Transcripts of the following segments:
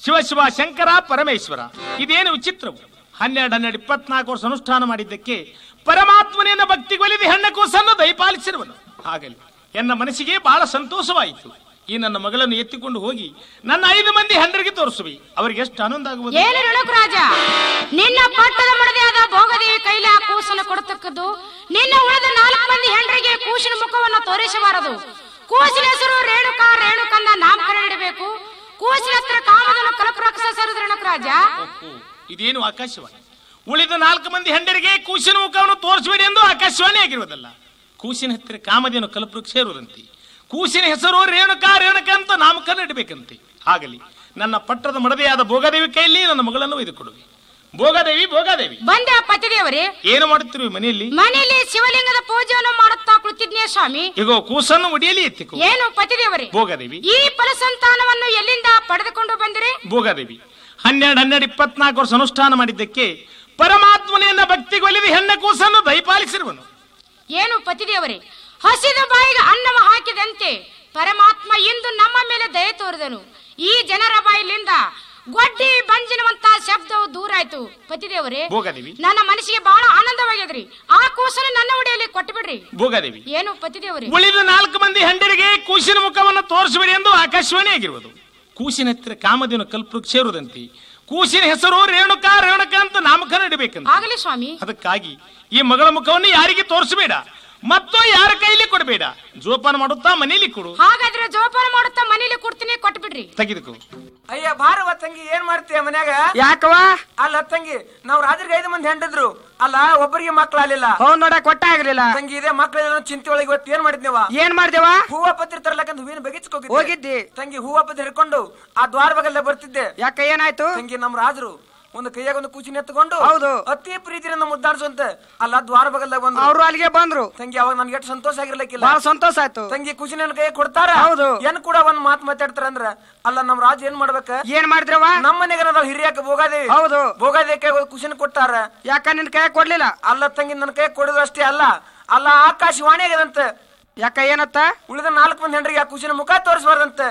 ಶಿವ ಶಿವ ಶಂಕರ ಪರಮೇಶ್ವರ ಇದೇನು ವಿಚಿತ್ರವು ಹನ್ನೆರಡು ಹನ್ನೆರಡು ಇಪ್ಪತ್ನಾಲ್ಕು ವರ್ಷ ಅನುಷ್ಠಾನ ಮಾಡಿದ್ದಕ್ಕೆ ಪರಮಾತ್ಮನೆಯನ್ನು ಭಕ್ತಿಗೊಲಿದು ಹೆಣ್ಣ ಕೂಸನ್ನು ದಯಪಾಲಿಸಿರುವನು ಹಾಗಲಿ ಎನ್ನ ಮನಸ್ಸಿಗೆ ಬಹಳ ಸಂತೋಷವಾಯಿತು ಈ ನನ್ನ ಮಗಳನ್ನು ಎತ್ತಿಕೊಂಡು ಹೋಗಿ ನನ್ನ ಐದು ಮಂದಿ ಹೆಂಡರಿಗೆ ತೋರಿಸುವಿ ಅವರಿಗೆ ಎಷ್ಟು ಆನಂದ ಆಗುವುದು ಏನು ರೇಣುಕರಾಜ ನಿನ್ನ ಪಟ್ಟದ ಮಡದೆಯಾದ ಭೋಗದೇವಿ ಕೈಲಿ ಆ ಕೂಸನ್ನು ಕೊಡತಕ್ಕದ್ದು ನಿನ್ನ ಉಳಿದ ನಾಲ್ಕು ಮಂದಿ ಹೆಂಡರಿಗೆ ಕೂಸಿನ ಮುಖವನ್ನು ತೋರಿಸಬಾರದು ಕೂಸಿನ ಹೆಸರು ರೇಣುಕಾ ರೇಣುಕಂದ ನಾಮಕರಣ ಇಡಬೇಕು ಕೂಸಿನ ಹತ್ರ ಕಾಮದನ್ನು ಕಲಪರಕ್ಷ ಸರಿದ ರೇಣುಕರಾಜ ಓಹೋ, ಇದೇನು ಆಕಾಶವಾಣಿ ಉಳಿದ ನಾಲ್ಕು ಮಂದಿ ಹೆಂಡರಿಗೆ ಕೂಸಿನ ಮುಖವನ್ನು ತೋರಿಸಬೇಡಿ ಎಂದು ಆಕಾಶವಾಣಿ ಆಗಿರುವುದಲ್ಲ ಕೂಸಿನ ಹತ್ತಿರ ಕಾಮಧೇನು ಕಲ್ಪವೃಕ್ಷ ಇರುವುದಂತೆ ಕೂಸಿನ ಹೆಸರು ರೇಣುಕಾ ರೇಣುಕ ಅಂತ ನಾಮಕರಣ ಇಡಬೇಕಂತೆ ಆಗಲಿ ನನ್ನ ಪಟ್ಟದ ಮಡದೆಯಾದ ಭೋಗದೇವಿ ಕೈಯಲ್ಲಿ ನನ್ನ ಮಗಳನ್ನು ಒಯ್ದುಕೊಡುವೆ ಭೋಗದೇವಿ ಭೋಗದೇವಿ ಬಂದೆ ಪತಿದೇವರೇ ಏನು ಮಾಡುತ್ತಿರುವೆ ಮನೆಯಲ್ಲಿ ಮನೆಯಲ್ಲಿ ಶಿವಲಿಂಗದ ಪೂಜೆಯನ್ನು ಮಾಡುತ್ತಾ ಕುಳಿತಿದ್ನೇ ಸ್ವಾಮಿ ಈಗ ಕೂಸನ್ನು ಒಡಿಯಲಿ ಎತ್ತಿಕೋ ಏನು ಪತಿದೇವರೇ ಭೋಗದೇವಿ ಈ ಫಲಸಂತಾನವನ್ನು ಎಲ್ಲಿಂದ ಪಡೆದುಕೊಂಡು ಬಂದಿರಿ ಭೋಗದೇವಿ ಹನ್ನೆರಡು ಹನ್ನೆರಡು ಇಪ್ಪತ್ನಾಲ್ಕು ವರ್ಷ ಅನುಷ್ಠಾನ ಮಾಡಿದ್ದಕ್ಕೆ ಪರಮಾತ್ಮನೆಯನ್ನ ಭಕ್ತಿಗೊಲಿದು ಹೆಣ್ಣ ಕೂಸನ್ನು ದಯಪಾಲಿಸಿರುವನು ಏನು ಪತಿದೇವರೇ ಹಸಿದ ಬಾಯಿಗೆ ಅನ್ನವ ಹಾಕಿದಂತೆ ಪರಮಾತ್ಮ ಇಂದು ನಮ್ಮ ಮೇಲೆ ದಯೆ ತೋರಿದನು ಈ ಜನರ ಬಾಯಿಲಿಂದ ಗೊಡ್ಡಿ ಬಂಜಿನವಂತ ಶಬ್ದವು ದೂರ ಆಯ್ತು ಪತಿದೇವರೇ ಭೋಗದೇವಿ ನನ್ನ ಮನಸ್ಸಿಗೆ ಬಹಳ ಆನಂದವಾಗ್ಯದ್ರಿ ಆ ಕೂಸನ್ನು ನನ್ನ ಉಡಿಯಲ್ಲಿ ಕೊಟ್ಟು ಬಿಡ್ರಿ ಭೋಗದೇವಿ ಏನು ಪತಿದೇವರೇ ಉಳಿದ ನಾಲ್ಕು ಮಂದಿ ಹೆಂಡರಿಗೆ ಕೂಸಿನ ಮುಖವನ್ನು ತೋರಿಸಬೇಡಿ ಎಂದು ಆಕಾಶವಾಣಿ ಆಗಿರುವುದು ಕೂಸಿನ ಹತ್ತಿರ ಕಾಮಧೇನು ಕಲ್ಪವೃಕ್ಷ ಇರುವುದಂತೆ ಕೂಸಿನ ಹೆಸರು ರೇಣುಕಾ ರೇಣುಕ ಅಂತ ನಾಮಕರಣ ಇಡಬೇಕಂತ ಆಗಲಿ ಸ್ವಾಮಿ ಅದಕ್ಕಾಗಿ ಈ ಮಗಳ ಮುಖವನ್ನು ಯಾರಿಗೆ ತೋರಿಸಬೇಡ ಮತ್ತು ಯಾರ ಕೈಲಿ ಕೊಡಬೇಡ ಜೋಪಾನ ಮಾಡುತ್ತಾ ಮನೆಯಲ್ಲಿ ಕೊಡು ಹಾಗಾದ್ರೆ ಜೋಪಾನ ಮಾಡುತ್ತಾ ಮನೇಲಿ ಕೊಡ್ತೀನಿ ಕೊಟ್ಟು ಬಿಡ್ರಿ ತೆಗೆದುಕೋ ಅಯ್ಯ ಬಾರವ ತಂಗಿ ಏನ್ ಮಾಡ್ತೀಯ ಮನ್ಯಾಗ ಯಾಕವ ಅಲ್ಲ ತಂಗಿ ನಾವ್ ರಾತ್ರಿಗೆ ಐದು ಮಂದಿ ಹೆಂಡಿದ್ರು ಅಲ್ಲ ಒಬ್ಬರಿಗೆ ಮಕ್ಳಾಲಿಲ್ಲ ಹೌದ್ ನೋಡ ಕೊಟ್ಟ ಆಗ್ಲಿಲ್ಲ ತಂಗಿ ಇದೇ ಮಕ್ಳ ಚಿಂತೆ ಒಳಗೆ ಇವತ್ತು ಏನ್ ಮಾಡಿದ್ನೇವ ಏನ್ ಮಾಡ್ದೇವ ಹೂವ ಪತ್ರಿ ತರ್ಲಕ್ಕಂತ ಹೂವಿನ ಬಗಿಸ್ಕೋಗಿದ್ದೆ ಹೋಗಿದ್ದಿ ತಂಗಿ ಹೂವ ಪತ್ರಿ ಹಿಡ್ಕೊಂಡು ಆ ದ್ವಾರ ಬಗಲ್ಲ ಬರ್ತಿದ್ದೆ ಯಾಕ ಏನಾಯ್ತು ತಂಗಿ ನಮ್ ರಾಜರು ಒಂದು ಕೈಯಾಗ ಒಂದು ಕೂಚಿನ ಎತ್ಕೊಂಡು ಹೌದು. ಅತಿ ಪ್ರೀತಿಯಿಂದ ಮುದ್ದಾಡ್ಸಂತೆ ಅಲ್ಲ ದ್ವಾರ ಬಗಲ್ದಾಗ ಬಂದ್ರು ಅವ್ರು ಅಲ್ಲಿಗೆ ಬಂದ್ರು ತಂಗಿ ಅವಾಗ ನನ್ಗೆ ಎಷ್ಟು ಸಂತೋಷ ಆಗಿರ್ಲಿಕ್ಕಿಲ್ಲ ಬಹಳ ಸಂತೋಷ ಆಯ್ತು ತಂಗಿ ಕೂಚಿನ ಕೈ ಕೊಡ್ತಾರ ಹೌದು. ಏನ್ ಕೂಡ ಒಂದ್ ಮಾತು ಮಾತಾಡ್ತಾರ ಅಂದ್ರ ಅಲ್ಲ ನಮ್ ರಾಜ ಏನ್ ಮಾಡ್ಬೇಕ ಏನ್ ಮಾಡಿದ್ರವ ನಮ್ಮ ಮನೆಗೆ ನಾವು ಹಿರಿಯಕ ಭೋಗಾದೇವಿ ಹೌದು ಭೋಗಾದೇವಿ ಕೈ ಕುಶಿನ ಕೊಟ್ಟಾರ ಯಾಕ ನಿನ್ ಕೈ ಕೊಡ್ಲಿಲ್ಲ ಅಲ್ಲ ತಂಗಿ ನನ್ನ ಕೈ ಕೊಡೋದು ಅಷ್ಟೇ ಅಲ್ಲ ಅಲ್ಲ ಆಕಾಶವಾಣಿ ಆಗದಂತ ಯಾಕ ಏನತ್ತ ಉಳಿದ ನಾಲ್ಕು ಮಂದಿ ಹೆಂಡ್ರಿಗೆ ಆ ಕುಶಿನ ಮುಖ ತೋರಿಸಬಾರ್ದಂತ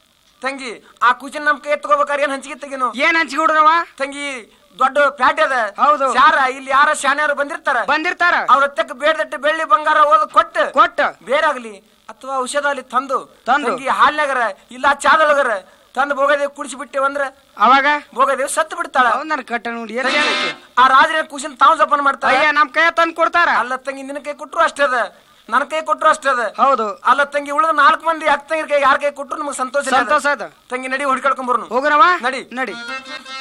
ತಂಗಿ ಆ ಕುಶಿನ ನಮ್ ಕೈ ತಗೋಬೇಕಾರೆ ಏನ್ ಹಂಚಿಗೆ ತೆಗಿನು ಏನ್ ಹಂಚಿಬಿಡ್ರವ ತಂಗಿ ದೊಡ್ಡ ಪ್ಯಾಟ್ ಅದ ಹೌದು. ಶಾರ ಇಲ್ಲಿ ಯಾರ ಶಾನ್ಯಾರು ಬಂದಿರ್ತಾರ ಬಂದಿರ್ತಾರ ಅವ್ರ ಹತ್ತಕ್ಕೆ ಬೇಡದಟ್ಟು ಬೆಳ್ಳಿ ಬಂಗಾರ ಓದ್ ಕೊಟ್ಟು ಕೊಟ್ಟ ಬೇರಾಗ್ಲಿ ಅಥವಾ ಔಷಧ ಅಲ್ಲಿ ತಂದು ತಂದು. ತಂಗಿ ಹಾಲ್ನಾಗರ ಇಲ್ಲ ಚಾದೊಳಗರ ತಂದು ಭೋಗದೇವಿ ಕುಡಿಸಿ ಬಿಟ್ಟೆವಂದ್ರ ಅವಾಗ ಭೋಗದೇವಿ ಸತ್ತು ಬಿಡ್ತಾಳ ಹೌದ್ ನನ್ ಕಟ್ಟ ನೋಡಿ ಏನ್ ಏನೈತಿ? ಆ ರಾಜನ ಕುಶಿನ ತಾವು ಜಪಾನ ಮಾಡ್ತಾರ ಅಯ್ಯ ನಮ್ ಕೈ ತಂದ್ ಕೊಡ್ತಾರ ಅಲ್ಲ ತಂಗಿ ನಿನ್ನ ಕೈ ಕೊಟ್ರು ಅಷ್ಟೇ ಅದ ನನ್ನ ಕೈ ಕೊಟ್ರು ಅಷ್ಟೇ ಅದ ಹೌದು ಅಲ್ಲ ತಂಗಿ ಉಳಿದ ನಾಲ್ಕು ಮಂದಿ ಅಕ್ಕ ತಂಗಿರ ಕೈ ಯಾರ ಕೈ ಕೊಟ್ರು ನಮಗೆ ಸಂತೋಷ ಇಲ್ಲ ಅದ. ಸಂತೋಷ ಅದ ತಂಗಿ ನಡಿ ಹುಡ್ಕಳ್ಕೊಂಡ್ ಬರ್ನು ಹೋಗ್ರವ ನಡಿ. ನಡಿ